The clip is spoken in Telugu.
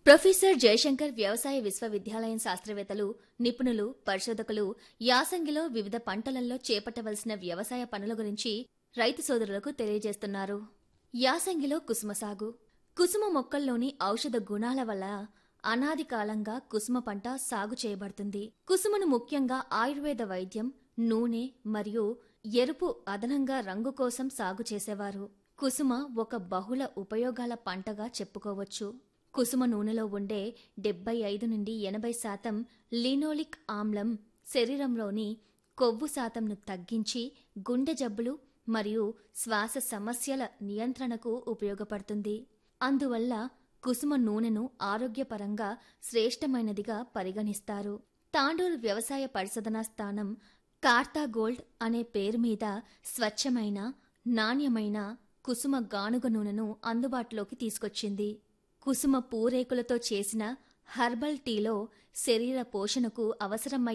ప్రొఫెసర్ జయశంకర్ వ్యవసాయ విశ్వవిద్యాలయం శాస్త్రవేత్తలు నిపుణులు పరిశోధకులు యాసంగిలో వివిధ పంటలలో చేపట్టవలసిన వ్యవసాయ పనుల గురించి రైతు సోదరులకు తెలియజేస్తున్నారు యాసంగిలో కుసుమ సాగు కుసుమ మొక్కల్లోని ఔషధ గుణాల వల్ల అనాది కాలంగా కుసుమ పంట సాగు చేయబడుతుంది కుసుమను ముఖ్యంగా ఆయుర్వేద వైద్యం నూనె మరియు ఎరుపు అదనంగా రంగు కోసం సాగు చేసేవారు కుసుమ ఒక బహుళ ఉపయోగాల పంటగా చెప్పుకోవచ్చు కుసుమ నూనెలో ఉండే డెబ్బై ఐదు నుండి ఎనభై శాతం లినోలిక్ ఆమ్లం శరీరంలోని కొవ్వు శాతంను తగ్గించి గుండె జబ్బులు మరియు శ్వాస సమస్యల నియంత్రణకు ఉపయోగపడుతుంది అందువల్ల కుసుమ నూనెను ఆరోగ్యపరంగా శ్రేష్టమైనదిగా పరిగణిస్తారు తాండూరు వ్యవసాయ పరిశోధనా స్థానం కార్తా గోల్డ్ అనే పేరు మీద స్వచ్ఛమైన నాణ్యమైన కుసుమ గానుగ నూనెను అందుబాటులోకి తీసుకొచ్చింది కుసుమ పూరేకులతో చేసిన హర్బల్ టీలో శరీర పోషణకు అవసరమయ్యే